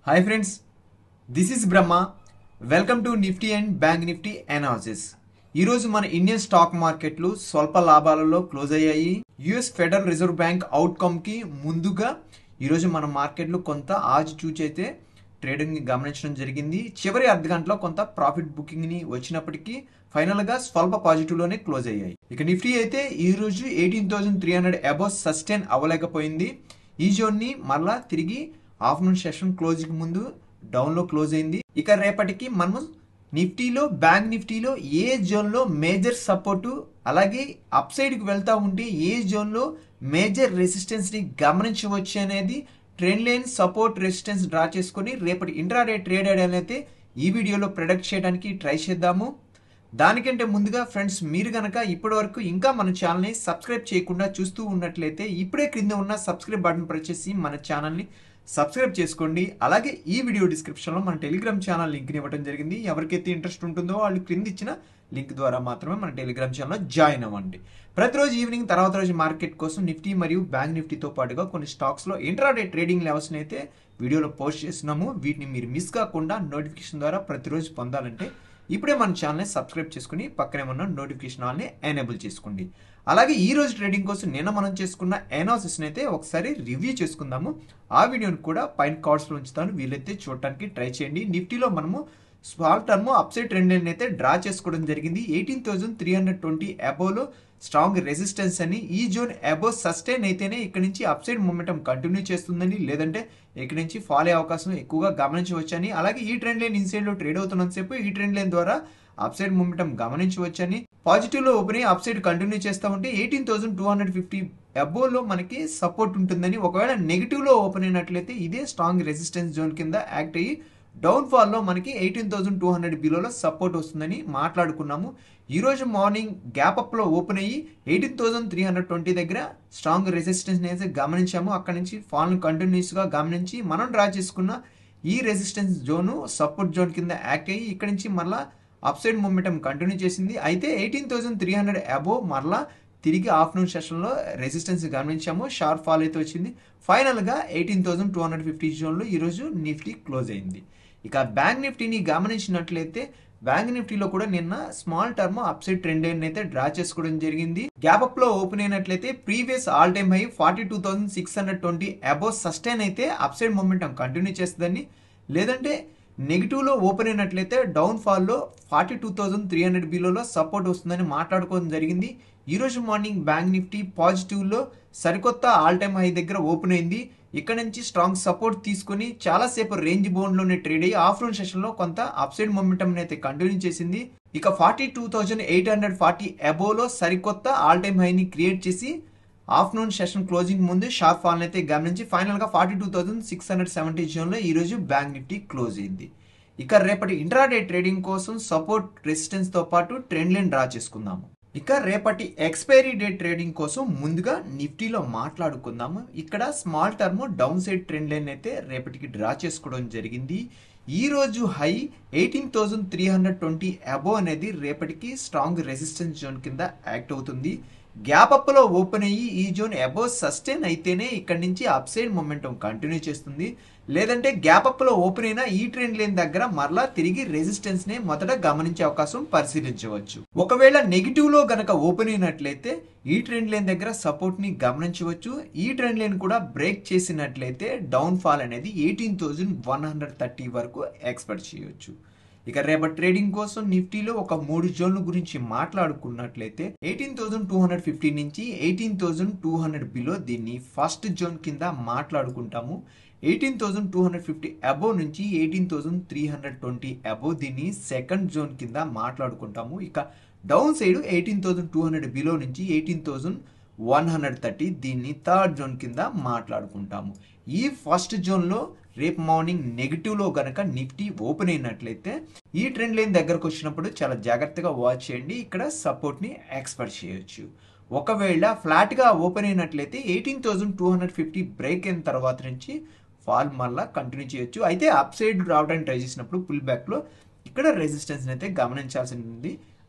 hi friends this is Brahma welcome to Nifty and bank Nifty analysis ఈరోజు మన Indian stock మార్కెట్లు స్వల్ప లాభాలలో క్లోజ్ అయ్యాయి US federal reserve bank outcome కి ముందుగా ఈరోజు మన మార్కెట్లు కొంత ఆచి చూచైతే ట్రేడింగ్ ని గమనించడం జరిగింది చివరి అర్ధ గంటలో కొంత ప్రాఫిట్ బుకింగ్ ని వచ్చినప్పటికీ ఫైనల్ గా స్వల్ప పాజిటివ్ లోనే క్లోజ్ అయ్యాయి ఇక నిఫ్టీ అయితే ఈ రోజు eighteen thousand three hundred above sustain అవ్వలేకపోయింది ఈ జోన్ ని మరలా తిరిగి ఆఫ్టర్నూన్ సెషన్ క్లోజ్ కి ముందు డౌన్ లో క్లోజ్ అయింది ఇక రేపటికి మనము నిఫ్టీలో బ్యాంక్ నిఫ్టీలో ఏ జోన్ లో మేజర్ సపోర్టు అలాగే అప్ సైడ్ కి వెళ్తా ఉంటే ఏ జోన్ లో మేజర్ రెసిస్టెన్స్ ని గమనించవచ్చు అనేది trend line support resistance draw చేసుకొని రేపటి ఇంట్రాడే ట్రేడ్ అయితే ఈ వీడియోలో ప్రొడక్ట్ చేయడానికి ట్రై చేద్దాము దానికంటే ముందుగా ఫ్రెండ్స్ మీరు గనక ఇప్పటి వరకు ఇంకా మన ఛానల్ని సబ్స్క్రైబ్ చేయకుండా చూస్తూ ఉన్నట్లయితే ఇప్పుడే క్రింద ఉన్న సబ్స్క్రైబ్ బటన్ ప్రెస్ చేసి మన ఛానల్ని సబ్స్క్రైబ్ చేసుకోండి అలాగే ఈ వీడియో డిస్క్రిప్షన్లో మన టెలిగ్రామ్ ఛానల్ లింక్ని ఇవ్వడం జరిగింది ఎవరికైతే ఇంట్రెస్ట్ ఉంటుందో వాళ్ళు క్రింద ఇచ్చిన లింక్ ద్వారా మాత్రమే మన టెలిగ్రామ్ ఛానల్లో జాయిన్ అవ్వండి ప్రతిరోజు ఈవినింగ్ తర్వాత రోజు మార్కెట్ కోసం నిఫ్టీ మరియు బ్యాంక్ నిఫ్టీతో పాటుగా కొన్ని స్టాక్స్లో ఇంట్రాడే ట్రేడింగ్ లెవెల్స్ని అయితే వీడియోలో పోస్ట్ చేస్తున్నాము వీటిని మీరు మిస్ కాకుండా నోటిఫికేషన్ ద్వారా ప్రతిరోజు పొందాలంటే ఇప్పుడే మన ఛానల్ని సబ్స్క్రైబ్ చేసుకుని పక్కనే ఉన్న నోటిఫికేషన్ ఆల్ని ఎనేబుల్ చేసుకోండి అలాగే ఈ రోజు ట్రేడింగ్ కోసం నిన్న మనం చేసుకున్న ఎనాలిసిస్ అయితే ఒకసారి రివ్యూ చేసుకుందాము ఆ వీడియోని కూడా పైన కార్డ్స్లో ఉంచుతాను వీలైతే చూడటానికి ట్రై చేయండి నిఫ్టీలో మనము స్మాల్ టర్మ్ అప్సైడ్ ట్రెండ్ అయితే డ్రా చేసుకోవడం జరిగింది eighteen thousand three hundred twenty అబోలో స్ట్రాంగ్ రెసిస్టెన్స్ అని ఈ జోన్ అబో సస్టైన్ అయితేనే ఇక్కడ నుంచి అప్సైడ్ మూమెంటం కంటిన్యూ చేస్తుందని లేదంటే ఇక్కడ నుంచి ఫాల్ అయ్యే అవకాశం ఎక్కువగా గమనించవచ్చని అలాగే ఈ ట్రెండ్ లైన్ ఇన్సైడ్ లో ట్రేడ్ అవుతున్నంతసేపు ఈ ట్రెండ్ లైన్ ద్వారా అప్సైడ్ మూమెంటం గమనించవచ్చని పాజిటివ్ లో ఓపెన్ అయ్యి అప్సైడ్ కంటిన్యూ చేస్తా ఉంటే eighteen thousand two hundred fifty అబోలో మనకి సపోర్ట్ ఉంటుందని ఒకవేళ నెగిటివ్ లో ఓపెన్ అయినట్లయితే ఇదే స్ట్రాంగ్ రెసిస్టెన్స్ జోన్ కింద యాక్ట్ అయ్యి డౌన్ ఫాల్ లో మనకి ఎయిటీన్ థౌసండ్ టూ హండ్రెడ్ బిలోలో సపోర్ట్ వస్తుందని మాట్లాడుకున్నాము ఈ రోజు మార్నింగ్ గ్యాప్ అప్ లో ఓపెన్ అయ్యి eighteen thousand three hundred twenty దగ్గర స్ట్రాంగ్ రెసిస్టెన్స్ అయితే గమనించాము అక్కడ నుంచి ఫాల్ కంటిన్యూస్ గా గమనించి మనం డ్రా చేసుకున్న ఈ రెసిస్టెన్స్ జోన్ సపోర్ట్ జోన్ కింద యాక్ట్ అయ్యి ఇక్కడ నుంచి మళ్ళా అప్ సైడ్ మూమెంటం కంటిన్యూ చేసింది అయితే eighteen thousand three hundred above మరలా తిరిగి ఆఫ్టర్నూన్ సెషన్లో రెసిస్టెన్స్ గమనించాము షార్ప్ ఫాల్ అయితే వచ్చింది ఫైనల్గా eighteen thousand two hundred fifty జోన్లో ఈరోజు నిఫ్టీ క్లోజ్ అయింది ఇక బ్యాంక్ నిఫ్టీని గమనించినట్లయితే బ్యాంక్ నిఫ్టీలో కూడా నిన్న స్మాల్ టర్మ్ అప్సైడ్ ట్రెండ్ అయితే డ్రా చేసుకోవడం జరిగింది గ్యాప్ అప్ లో ఓపెన్ అయినట్లయితే previous all time high forty two thousand six hundred twenty above sustain అయితే అప్సైడ్ మూమెంటం కంటిన్యూ చేస్తుందని లేదంటే నెగిటివ్ లో ఓపెన్ అయినట్లయితే డౌన్ ఫాల్ లో forty two thousand three hundred బిలోలో సపోర్ట్ వస్తుందని మాట్లాడుకోవడం జరిగింది ఈ రోజు మార్నింగ్ బ్యాంక్ నిఫ్టీ పాజిటివ్ లో సరికొత్త ఆల్ టైమ్ హై దగ్గర ఓపెన్ అయింది ఇక్కడ నుంచి స్ట్రాంగ్ సపోర్ట్ తీసుకుని చాలాసేపు రేంజ్ బోన్ లోనే ట్రేడ్ అయ్యి ఆఫ్టర్నూన్ సెషన్ లో కొంత అప్సైడ్ మొమెంటం అయితే కంటిన్యూ చేసింది ఇక forty two thousand eight hundred forty అబోలో సరికొత్త ఆల్ టైమ్ హైని క్రియేట్ చేసి ఆఫ్టర్నూన్ సెషన్ క్లోజింగ్ ముందు షార్ప్ ఫాల్ అయితే గమనించి ఫైనల్ గా forty two thousand six hundred seventy zone లో ఈ రోజు బ్యాంక్ నిఫ్టీ క్లోజ్ అయింది ఇక రేపటి ఇంట్రాడే ట్రేడింగ్ కోసం సపోర్ట్ రెసిస్టెన్స్ తో పాటు ట్రెండ్ లైన్ డ్రా చేసుకుందాము ఇక రేపటి ఎక్స్పైరీ డేట్ ట్రేడింగ్ కోసం ముందుగా నిఫ్టీలో మాట్లాడుకుందాము ఇక్కడ small term down side trend line అయితే రేపటికి డ్రా చేసుకోవడం జరిగింది ఈ రోజు high eighteen thousand three hundred twenty above అనేది రేపటికి స్ట్రాంగ్ రెసిస్టెన్స్ జోన్ కింద యాక్ట్ అవుతుంది గ్యాప్ అప్ లో ఓపెన్ అయ్యి ఈ జోన్ అబో సస్టైన్ అయితేనే ఇక్కడ నుంచి అప్ సైడ్ మొమెంటం కంటిన్యూ చేస్తుంది లేదంటే గ్యాప్ అప్ లో ఓపెన్ అయిన ఈ ట్రెండ్ లైన్ దగ్గర మరలా తిరిగి రెసిస్టెన్స్ ని మొదట గమనించే అవకాశం పరిశీలించవచ్చు ఒకవేళ నెగిటివ్ లో గనక ఓపెన్ అయినట్లయితే ఈ ట్రెండ్ లైన్ దగ్గర సపోర్ట్ ని గమనించవచ్చు ఈ ట్రెండ్ లైన్ కూడా బ్రేక్ చేసినట్లయితే డౌన్ ఫాల్ అనేది eighteen thousand one hundred thirty వరకు ఎక్స్పెక్ట్ చేయొచ్చు ఇక రేపటి ట్రేడింగ్ కోసం నిఫ్టీలో ఒక మూడు జోన్ల గురించి మాట్లాడుకున్నట్లయితే eighteen thousand two hundred fifty నుంచి eighteen thousand two hundred below దీన్ని ఫస్ట్ జోన్ కింద మాట్లాడుకుంటాము eighteen thousand two hundred fifty above నుంచి eighteen thousand three hundred twenty above దీన్ని సెకండ్ జోన్ కింద మాట్లాడుకుంటాము ఇక down side eighteen thousand two hundred below నుంచి eighteen thousand one hundred thirty దీన్ని థర్డ్ జోన్ కింద మాట్లాడుకుంటాము ఈ ఫస్ట్ జోన్లో రేపు మార్నింగ్ నెగిటివ్లో గనక నిఫ్టీ ఓపెన్ అయినట్లయితే ఈ ట్రెండ్ లైన్ దగ్గరకు వచ్చినప్పుడు చాలా జాగ్రత్తగా వాచ్ చేయండి ఇక్కడ సపోర్ట్ని ఎక్స్పెక్ట్ చేయొచ్చు ఒకవేళ ఫ్లాట్గా ఓపెన్ అయినట్లయితే eighteen thousand two hundred fifty break అయిన తర్వాత నుంచి ఫాల్ మళ్ళా కంటిన్యూ చేయొచ్చు అయితే అప్ సైడ్ రావడానికి ట్రై చేసినప్పుడు పుల్ బ్యాక్లో ఇక్కడ రెసిస్టెన్స్ అయితే గమనించాల్సి ఉంది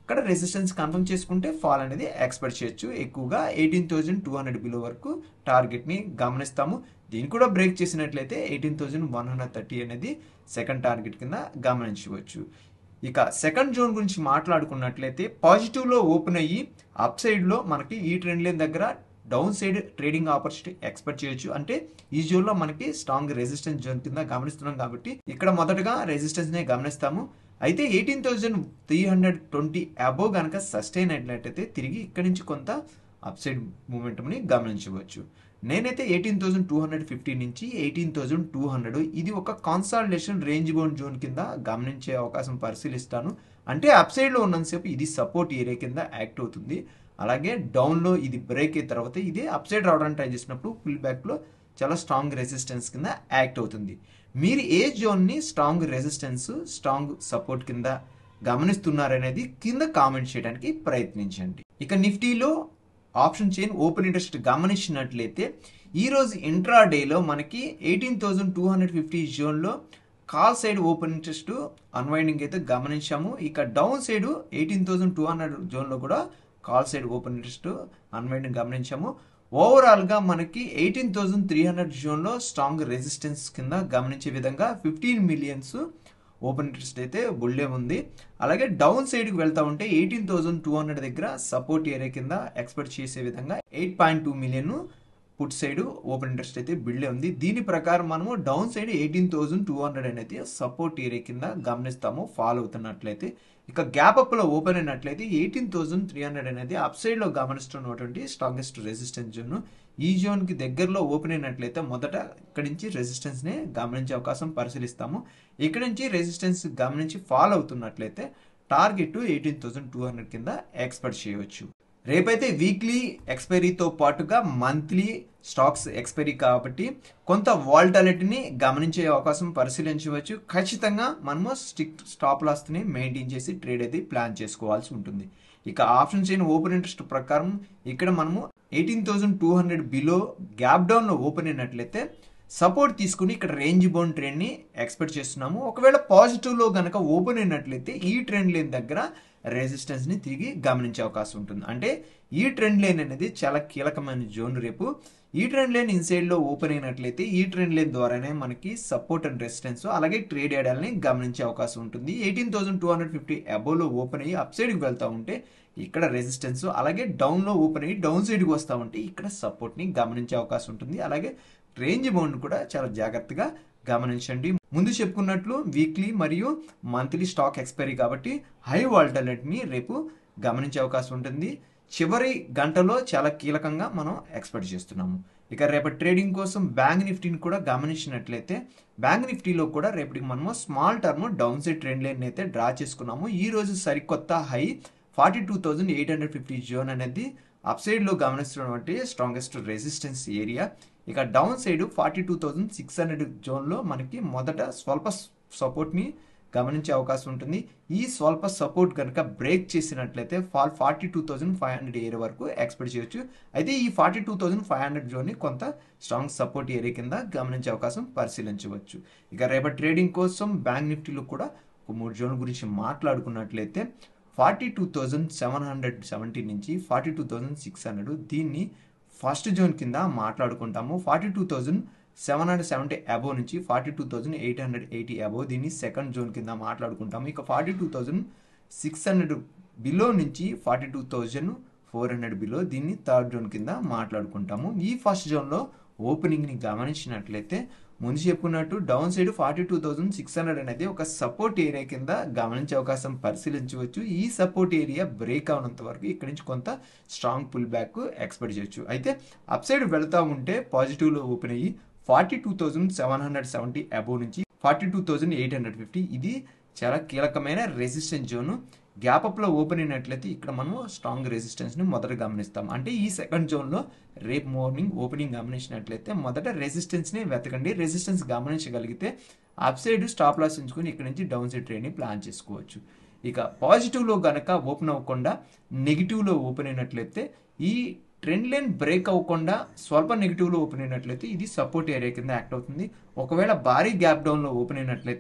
ఇక్కడ రెసిస్టెన్స్ కన్ఫర్మ్ చేసుకుంటే ఫాల్ అనేది ఎక్స్పెక్ట్ చేయొచ్చు ఎక్కువగా eighteen thousand two hundred below వరకు టార్గెట్ని గమనిస్తాము దీన్ని కూడా బ్రేక్ చేసినట్లయితే eighteen thousand one hundred thirty అనేది సెకండ్ టార్గెట్ కింద గమనించవచ్చు ఇక సెకండ్ జోన్ గురించి మాట్లాడుకున్నట్లయితే పాజిటివ్లో ఓపెన్ అయ్యి అప్ సైడ్లో మనకి ఈ ట్రెండ్ లైన్ దగ్గర down side trading opportunity expect చేయొచ్చు అంటే ఈ జోన్ లో మనకి స్ట్రాంగ్ రెసిస్టెన్స్ జోన్ కింద గమనిస్తున్నాం కాబట్టి ఇక్కడ మొదటగా రెసిస్టెన్స్ నే గమనిస్తాము అయితే eighteen thousand three hundred twenty above కనుక సస్టైన్ అయినట్లయితే తిరిగి ఇక్కడి నుంచి కొంత అప్ సైడ్ మూమెంట్ని గమనించవచ్చు నేనైతే eighteen thousand two hundred fifty నుంచి ఎయిటీన్ థౌసండ్ టూ హండ్రెడ్ ఇది ఒక కాన్సాలిడేషన్ రేంజ్ బౌండ్ జోన్ కింద గమనించే అవకాశం పరిశీలిస్తాను అంటే అప్ సైడ్లో ఉన్నంతసేపు ఇది సపోర్ట్ ఏరియా కింద యాక్ట్ అవుతుంది అలాగే డౌన్లో ఇది బ్రేక్ అయిన తర్వాత ఇది అప్ సైడ్ రావడానికి ట్రై చేసినప్పుడు పుల్ బ్యాక్లో చాలా స్ట్రాంగ్ రెసిస్టెన్స్ కింద యాక్ట్ అవుతుంది మీరు ఏ జోన్ని స్ట్రాంగ్ రెసిస్టెన్స్ స్ట్రాంగ్ సపోర్ట్ కింద గమనిస్తున్నారనేది కింద కామెంట్ చేయడానికి ప్రయత్నించండి ఇక నిఫ్టీలో ఆప్షన్ చైన్ ఓపెన్ ఇంట్రెస్ట్ గమనించినట్లయితే ఈ రోజు ఇంట్రా డేలో మనకి eighteen thousand two hundred fifty జోన్లో call side open interest unwinding అయితే గమనించాము ఇక down side eighteen thousand two hundred జోన్లో కూడా call side open interest unwinding గమనించాము ఓవరాల్గా మనకి ఎయిటీన్ థౌసండ్ త్రీ హండ్రెడ్ జోన్లో స్ట్రాంగ్ రెసిస్టెన్స్ కింద గమనించే విధంగా ఫిఫ్టీన్ మిలియన్స్ ఓపెన్ ఇంట్రెస్ట్ అయితే బుల్లే ఉంది అలాగే డౌన్ సైడ్కి వెళ్తా ఉంటే ఎయిటీన్ థౌసండ్ టూ హండ్రెడ్ దగ్గర సపోర్ట్ ఏరియా కింద ఎక్స్పెక్ట్ చేసే విధంగా eight point two million put side open interest అయితే బిల్డే ఉంది దీని ప్రకారం మనము down side eighteen thousand two hundred అనేది సపోర్ట్ ఏరియా కింద గమనిస్తాము ఫాలో అవుతున్నట్లయితే ఇక గ్యాప్ అప్ లో ఓపెన్ అయినట్లయితే ఎయిటీన్ థౌసండ్ త్రీ హండ్రెడ్ అనేది అప్ సైడ్ లో గమనిస్తున్నటువంటి స్ట్రాంగెస్ట్ రెసిస్టెన్స్ జోన్ ఈ జోన్ కి దగ్గరలో ఓపెన్ అయినట్లయితే మొదట ఇక్కడి నుంచి రెసిస్టెన్స్ ని గమనించే అవకాశం పరిశీలిస్తాము ఇక్కడి నుంచి రెసిస్టెన్స్ గమనించి ఫాలో అవుతున్నట్లయితే target eighteen thousand two hundred కింద ఎక్స్పెక్ట్ చేయవచ్చు రేపైతే వీక్లీ ఎక్స్పైరీతో పాటుగా మంత్లీ స్టాక్స్ ఎక్స్పైరీ కాబట్టి కొంత వాల్టాలిటీని గమనించే అవకాశం పరిశీలించవచ్చు ఖచ్చితంగా మనము స్టిక్ స్టాప్ లాస్ని మెయింటైన్ చేసి ట్రేడ్ అయితే ప్లాన్ చేసుకోవాల్సి ఉంటుంది ఇక ఆప్షన్ చైన్ ఓపెన్ ఇంట్రెస్ట్ ప్రకారం ఇక్కడ మనము eighteen thousand two hundred below gap డౌన్లో ఓపెన్ అయినట్లయితే సపోర్ట్ తీసుకుని ఇక్కడ రేంజ్ బౌండ్ ట్రెండ్ ని ఎక్స్పెక్ట్ చేస్తున్నాము ఒకవేళ పాజిటివ్ లో గనక ఓపెన్ అయినట్లయితే ఈ ట్రెండ్ లైన్ దగ్గర రెసిస్టెన్స్ ని తిరిగి గమనించే అవకాశం ఉంటుంది అంటే ఈ ట్రెండ్ లైన్ అనేది చాలా కీలకమైన జోన్ రేపు ఈ ట్రెండ్ లైన్ ఇన్సైడ్ లో ఓపెన్ అయినట్లయితే ఈ ట్రెండ్ లైన్ ద్వారానే మనకి సపోర్ట్ అండ్ రెసిస్టెన్స్ అలాగే ట్రేడ్ ఏడాలని గమనించే అవకాశం ఉంటుంది eighteen thousand two hundred fifty above లో ఓపెన్ అయ్యి అప్ సైడ్కి వెళ్తా ఉంటే ఇక్కడ రెసిస్టెన్స్ అలాగే డౌన్ లో ఓపెన్ అయ్యి డౌన్ సైడ్కి వస్తూ ఉంటే ఇక్కడ సపోర్ట్ ని గమనించే అవకాశం ఉంటుంది అలాగే రేంజ్ బౌండ్ కూడా చాలా జాగ్రత్తగా గమనించండి ముందు చెప్పుకున్నట్లు వీక్లీ మరియు మంత్లీ స్టాక్ ఎక్స్పైరీ కాబట్టి హై వాల్టాలిటీని రేపు గమనించే అవకాశం ఉంటుంది చివరి గంటలో చాలా కీలకంగా మనం ఎక్స్పెక్ట్ చేస్తున్నాము ఇక రేపటి ట్రేడింగ్ కోసం బ్యాంక్ నిఫ్టీని కూడా గమనించినట్లయితే బ్యాంక్ నిఫ్టీలో కూడా రేపటికి మనము small term down side trend line అయితే డ్రా చేసుకున్నాము ఈ రోజు సరికొత్త high forty two thousand eight hundred fifty zone అనేది అప్ సైడ్ లో గమనిస్తున్నటువంటి స్ట్రాంగెస్ట్ రెసిస్టెన్స్ ఏరియా ఇక down side forty two thousand six hundred జోన్లో మనకి మొదట స్వల్ప సపోర్ట్ని గమనించే అవకాశం ఉంటుంది ఈ స్వల్ప సపోర్ట్ కనుక బ్రేక్ చేసినట్లయితే fall forty two thousand five hundred area వరకు ఎక్స్పెక్ట్ చేయొచ్చు అయితే ఈ forty two thousand five hundred జోన్ని కొంత స్ట్రాంగ్ సపోర్ట్ ఏరియా కింద గమనించే అవకాశం పరిశీలించవచ్చు ఇక రేపటి ట్రేడింగ్ కోసం బ్యాంక్ నిఫ్టీలో కూడా ఒక మూడు జోన్ గురించి మాట్లాడుకున్నట్లయితే forty two thousand seven hundred seventy నుంచి forty two thousand six hundred దీన్ని ఫస్ట్ జోన్ కింద మాట్లాడుకుంటాము forty two thousand seven hundred seventy above నుంచి forty two thousand eight hundred eighty above దీన్ని సెకండ్ జోన్ కింద మాట్లాడుకుంటాము ఇక forty two thousand six hundred below నుంచి forty two thousand four hundred below దీన్ని థర్డ్ జోన్ కింద మాట్లాడుకుంటాము ఈ ఫస్ట్ జోన్లో ఓపెనింగ్ని గమనించినట్లయితే ముందు చెప్పుకున్నట్టు down side forty two thousand six hundred అనేది ఒక సపోర్ట్ ఏరియా కింద గమనించే అవకాశం పరిశీలించవచ్చు ఈ సపోర్ట్ ఏరియా బ్రేక్ అవనంత వరకు ఇక్కడి నుంచి కొంత స్ట్రాంగ్ పుల్ బ్యాక్ ఎక్స్పెక్ట్ చేయొచ్చు అయితే అప్ సైడ్ వెళ్తా ఉంటే పాజిటివ్లో ఓపెన్ అయ్యి forty two thousand seven hundred seventy above నుంచి forty two thousand eight hundred fifty ఇది చాలా కీలకమైన రెసిస్టెన్స్ జోన్ గ్యాప్ అప్ లో ఓపెన్ అయినట్లయితే ఇక్కడ మనం స్ట్రాంగ్ రెసిస్టెన్స్ ని మొదట గమనిస్తాం అంటే ఈ సెకండ్ జోన్ లో రేపు మార్నింగ్ ఓపెనింగ్ గమనించినట్లయితే మొదట రెసిస్టెన్స్ ని వెతకండి రెసిస్టెన్స్ గమనించగలిగితే అప్ సైడ్ స్టాప్ లాస్ ఉంచుకొని ఇక్కడ నుంచి డౌన్ సైడ్ ట్రేడ్ ని ప్లాన్ చేసుకోవచ్చు ఇక పాజిటివ్ లో గనక ఓపెన్ అవ్వకుండా నెగిటివ్ లో ఓపెన్ అయినట్లయితే ఈ ట్రెండ్ లైన్ బ్రేక్ అవ్వకుండా స్వల్ప నెగిటివ్లో ఓపెన్ అయినట్లయితే ఇది సపోర్ట్ ఏరియా కింద యాక్ట్ అవుతుంది ఒకవేళ భారీ గ్యాప్ డౌన్లో ఓపెన్ అయినట్లయితే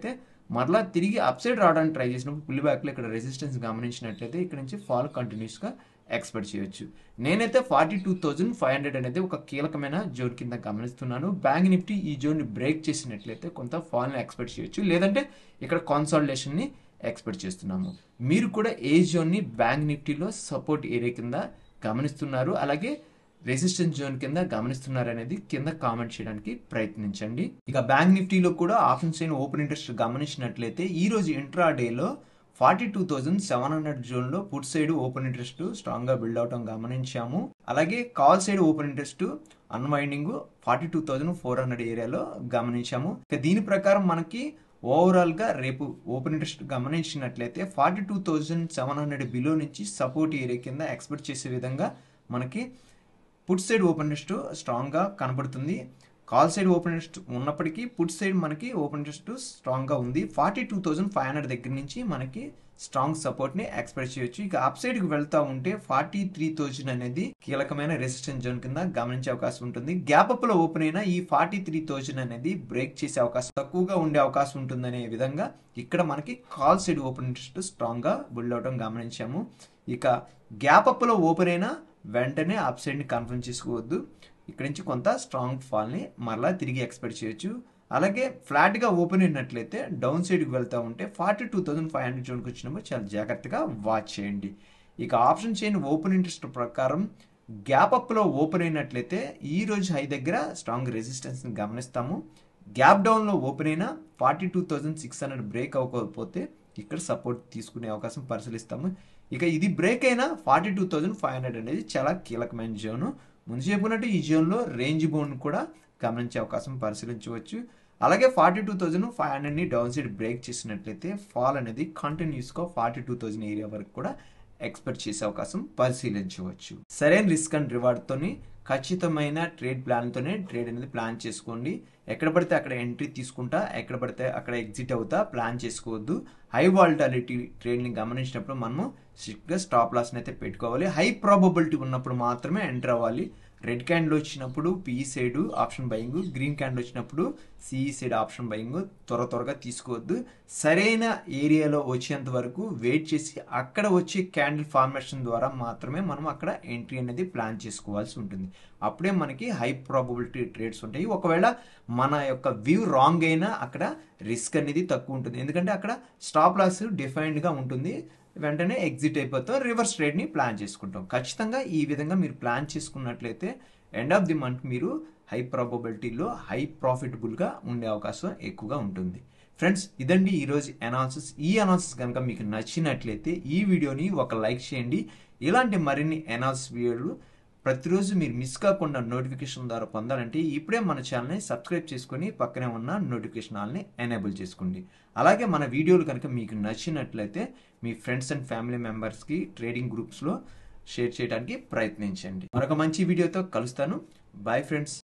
మరలా తిరిగి అప్ సైడ్ రావడానికి ట్రై చేసినప్పుడు పుల్ బ్యాక్లో ఇక్కడ రెసిస్టెన్స్ గమనించినట్లయితే ఇక్కడ నుంచి ఫాల్ కంటిన్యూస్గా ఎక్స్పెక్ట్ చేయొచ్చు నేనైతే forty two thousand five hundred అనేది ఒక కీలకమైన జోన్ కింద గమనిస్తున్నాను బ్యాంక్ నిఫ్టీ ఈ జోన్ని బ్రేక్ చేసినట్లయితే కొంత ఫాల్ని ఎక్స్పెక్ట్ చేయొచ్చు లేదంటే ఇక్కడ కాన్సాలిడేషన్ని ఎక్స్పెక్ట్ చేస్తున్నాము మీరు కూడా ఏ జోన్ని బ్యాంక్ నిఫ్టీలో సపోర్ట్ ఏరియా కింద గమనిస్తున్నారు అలాగే రెసిస్టెన్స్ జోన్ కింద గమనిస్తున్నారు అనేది కింద కామెంట్ చేయడానికి ప్రయత్నించండి ఇక బ్యాంక్ నిఫ్టీలో కూడా ఆప్షన్ చైన్ ఓపెన్ ఇంట్రెస్ట్ గమనించినట్లయితే ఈ రోజు ఇంట్రా డేలో forty two thousand seven hundred zone లో put side open interest strong గా బిల్డ్ అవటం గమనించాము అలాగే call side open interest unwinding forty two thousand four hundred ఏరియాలో గమనించాము ఇక దీని ప్రకారం మనకి ఓవరాల్ గా రేపు ఓపెన్ ఇంట్రెస్ట్ గమనించినట్లయితే forty two thousand seven hundred below నుంచి సపోర్ట్ ఏరియా కింద ఎక్స్పెక్ట్ చేసే విధంగా మనకి put side open interest strong గా కనబడుతుంది కాల్ సైడ్ ఓపెన్ ఇంట్రెస్ట్ ఉన్నప్పటికీ పుట్ సైడ్ మనకి ఓపెన్ ఇంట్రెస్ట్ స్ట్రాంగ్ గా ఉంది forty two thousand five hundred దగ్గర నుంచి మనకి స్ట్రాంగ్ సపోర్ట్ ని ఎక్స్పెక్ట్ చేయొచ్చు ఇక అప్ సైడ్ కి వెళ్తా ఉంటే ఫార్టీ త్రీ థౌజండ్ అనేది కీలకమైన రెసిస్టెన్స్ జోన్ కింద గమనించే అవకాశం ఉంటుంది గ్యాప్ అప్ లో ఓపెన్ అయినా ఈ ఫార్టీ త్రీ థౌజండ్ అనేది బ్రేక్ చేసే అవకాశం తక్కువగా ఉండే అవకాశం ఉంటుందనే విధంగా ఇక్కడ మనకి call side open interest strong గా బిల్డ్ అవడం గమనించాము ఇక గ్యాప్ అప్ లో ఓపెన్ అయినా వెంటనే అప్ సైడ్ ని కన్ఫర్మ్ చేసుకోవద్దు ఇక్కడ నుంచి కొంత స్ట్రాంగ్ ఫాల్ ని మరలా తిరిగి ఎక్స్పెక్ట్ చేయొచ్చు అలాగే ఫ్లాట్ గా ఓపెన్ అయినట్లయితే డౌన్ సైడ్ కి వెళ్తా ఉంటే forty two thousand five hundred జోన్కి వచ్చినప్పుడు చాలా జాగ్రత్తగా వాచ్ చేయండి ఇక ఆప్షన్ చైన్ ఓపెన్ ఇంట్రెస్ట్ ప్రకారం గ్యాప్ అప్ లో ఓపెన్ అయినట్లయితే ఈ రోజు హై దగ్గర స్ట్రాంగ్ రెసిస్టెన్స్ ని గమనిస్తాము గ్యాప్ డౌన్ లో ఓపెన్ అయినా forty two thousand six hundred break అవ్వకపోతే ఇక్కడ సపోర్ట్ తీసుకునే అవకాశం పరిశీలిస్తాము ఇక ఇది బ్రేక్ అయినా forty two thousand five hundred అనేది చాలా కీలకమైన జోన్ ముందు చెప్పినట్టు ఈ జోన్లో రేంజ్ బోన్ కూడా గమనించే అవకాశం పరిశీలించవచ్చు అలాగే ఫార్టీ టూ థౌసండ్ ఫైవ్ హండ్రెడ్ని డౌన్ సైడ్ బ్రేక్ చేసినట్లయితే ఫాల్ అనేది కంటిన్యూస్గా ఫార్టీ టూ థౌసండ్ ఏరియా వరకు కూడా ఎక్స్పెక్ట్ చేసే అవకాశం పరిశీలించవచ్చు సరైన రిస్క్ అండ్ రివార్డ్తోని ఖచ్చితమైన ట్రేడ్ ప్లాన్తోనే ట్రేడ్ అనేది ప్లాన్ చేసుకోండి ఎక్కడ పడితే అక్కడ ఎంట్రీ తీసుకుంటా ఎక్కడ పడితే అక్కడ ఎగ్జిట్ అవుతా ప్లాన్ చేసుకోవద్దు హై వాలిటాలిటీ ట్రేడ్ని గమనించినప్పుడు మనము స్ట్రిక్ట్గా స్టాప్ లాస్ని అయితే పెట్టుకోవాలి హై ప్రాబబిలిటీ ఉన్నప్పుడు మాత్రమే ఎంటర్ అవ్వాలి రెడ్ క్యాండిల్ వచ్చినప్పుడు PE side option buying green candle వచ్చినప్పుడు సిఈ సైడ్ ఆప్షన్ బయింగ్ త్వర త్వరగా తీసుకోవద్దు సరైన ఏరియాలో వచ్చేంత వరకు వెయిట్ చేసి అక్కడ వచ్చే క్యాండిల్ ఫార్మేషన్ ద్వారా మాత్రమే మనం అక్కడ ఎంట్రీ అనేది ప్లాన్ చేసుకోవాల్సి ఉంటుంది అప్పుడే మనకి హై ప్రాబబిలిటీ ట్రేడ్స్ ఉంటాయి ఒకవేళ మన యొక్క వ్యూ రాంగ్ అయినా అక్కడ రిస్క్ అనేది తక్కువ ఉంటుంది ఎందుకంటే అక్కడ స్టాప్ లాస్ డిఫైన్డ్గా ఉంటుంది వెంటనే ఎగ్జిట్ అయిపోతాం రివర్స్ ట్రేడ్ని ప్లాన్ చేసుకుంటాం ఖచ్చితంగా ఈ విధంగా మీరు ప్లాన్ చేసుకున్నట్లయితే ఎండ్ ఆఫ్ ది మంత్ మీరు హై ప్రాబబిలిటీలో హై ప్రాఫిటబుల్గా ఉండే అవకాశం ఎక్కువగా ఉంటుంది ఫ్రెండ్స్ ఇదండి ఈరోజు అనాలిసిస్ ఈ అనాలిసిస్ కనుక మీకు నచ్చినట్లయితే ఈ వీడియోని ఒక లైక్ చేయండి ఇలాంటి మరిన్ని అనాలిసిస్ వీడియోలు ప్రతిరోజు మీరు మిస్ కాకుండా నోటిఫికేషన్ ద్వారా పొందాలంటే ఇప్పుడే మన ఛానల్ని సబ్స్క్రైబ్ చేసుకొని పక్కనే ఉన్న నోటిఫికేషన్ ఆల్ని ఎనేబుల్ చేసుకోండి అలాగే మన వీడియోలు కనుక మీకు నచ్చినట్లయితే మీ ఫ్రెండ్స్ అండ్ ఫ్యామిలీ మెంబర్స్కి ట్రేడింగ్ గ్రూప్స్లో షేర్ చేయడానికి ప్రయత్నించండి మరొక మంచి వీడియోతో కలుస్తాను బాయ్ ఫ్రెండ్స్